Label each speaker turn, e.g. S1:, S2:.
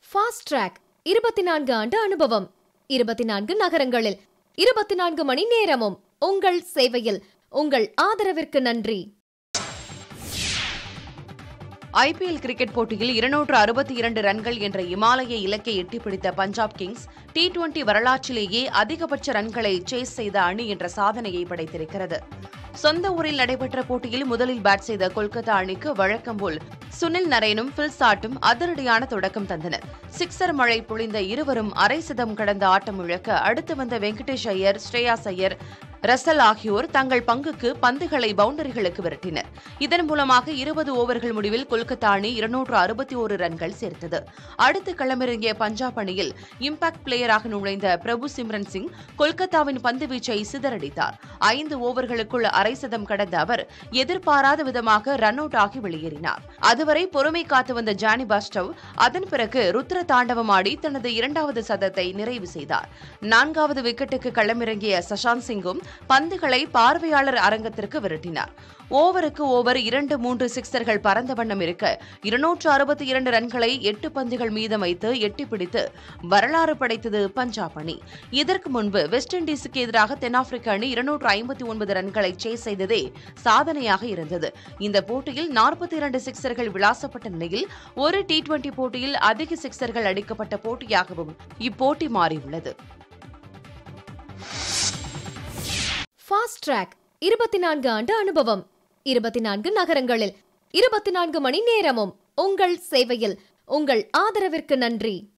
S1: fast track இருபத்தி நான்கு ஆண்டு அனுபவம் இருபத்தி நான்கு நகரங்களில் இருபத்தி நான்கு மணி நேரமும் உங்கள் சேவையில் உங்கள் ஆதரவிற்கு நன்றி
S2: ஐபிஎல் கிரிக்கெட் போட்டியில் இருநூற்று அறுபத்தி இரண்டு ரன்கள் என்ற இமாலய இலக்கை எட்டிப்பிடித்த பஞ்சாப் கிங்ஸ் டி டுவெண்டி வரலாற்றிலேயே அதிகபட்ச ரன்களை சேஸ் செய்த அணி என்ற சாதனையை படைத்திருக்கிறது சொந்த ஊரில் நடைபெற்ற போட்டியில் முதலில் பேட் செய்த கொல்கத்தா அணிக்கு வழக்கம் போல் சுனில் நரேனும் பில் சாட்டும் அதிரடியான தொடக்கம் தந்தனர் சிக்ஸர் மழை பொழிந்த இருவரும் அரை சதம் கடந்த ஆட்டம் இழக்க அடுத்து வந்த வெங்கடேஷ் ஐயர் ஸ்ரேயாஸ் ஐயர் ரசல் ஆகியோர் தங்கள் பங்குக்கு பந்துகளை பவுண்டரிகளுக்கு விரட்டினர் இதன் மூலமாக இருபது ஓவர்கள் முடிவில் கொல்கத்தா அணி இருநூற்று அறுபத்தி ஒரு ரன்கள் சேர்த்தது அடுத்து களமிறங்கிய பஞ்சாப் அணியில் இம்பாக்ட் பிளேயராக நுழைந்த பிரபு சிம்ரன் சிங் கொல்கத்தாவின் பந்து வீச்சை சிதறடித்தார் ஐந்து ஓவர்களுக்குள் அரை சதம் கடந்த அவர் எதிர்பாராத விதமாக ரன் அவுட் ஆகி வெளியேறினார் அதுவரை பொறுமை காத்து வந்த ஜானி பாஸ்டவ் அதன் பிறகு ருத்ர தாண்டவமாடி தனது இரண்டாவது சதத்தை நிறைவு செய்தார் நான்காவது விக்கெட்டுக்கு களமிறங்கிய சஷாந்த் சிங்கும் பந்துகளை பார்வையாளர் அரங்கத்திற்கு விரட்டினார் ஓவருக்கு ஓவர் இரண்டு மூன்று சிக்சர்கள் பறந்த வண்ணம் இருக்க இருநூற்று அறுபத்தி இரண்டு ரன்களை எட்டு பந்துகள் மீதம் வைத்து எட்டி பிடித்து வரலாறு படைத்தது பஞ்சாப் அணி இதற்கு முன்பு வெஸ்ட் இண்டீஸுக்கு எதிராக தென்னாப்பிரிக்க அணி இருநூற்று ஐம்பத்தி ஒன்பது ரன்களை சேஸ் செய்ததே சாதனையாக இருந்தது இந்த போட்டியில் நாற்பத்தி இரண்டு சிக்சர்கள் விளாசப்பட்ட நிலையில் ஒரு டி டுவெண்டி போட்டியில் அதிக சிக்சர்கள் அடிக்கப்பட்ட போட்டியாகவும் இப்போட்டி மாறியுள்ளது
S1: ஃபாஸ்ட் ட்ராக் இருபத்தி நான்கு ஆண்டு அனுபவம் இருபத்தி நான்கு நகரங்களில் இருபத்தி நான்கு மணி நேரமும் உங்கள் சேவையில் உங்கள் ஆதரவிற்கு நன்றி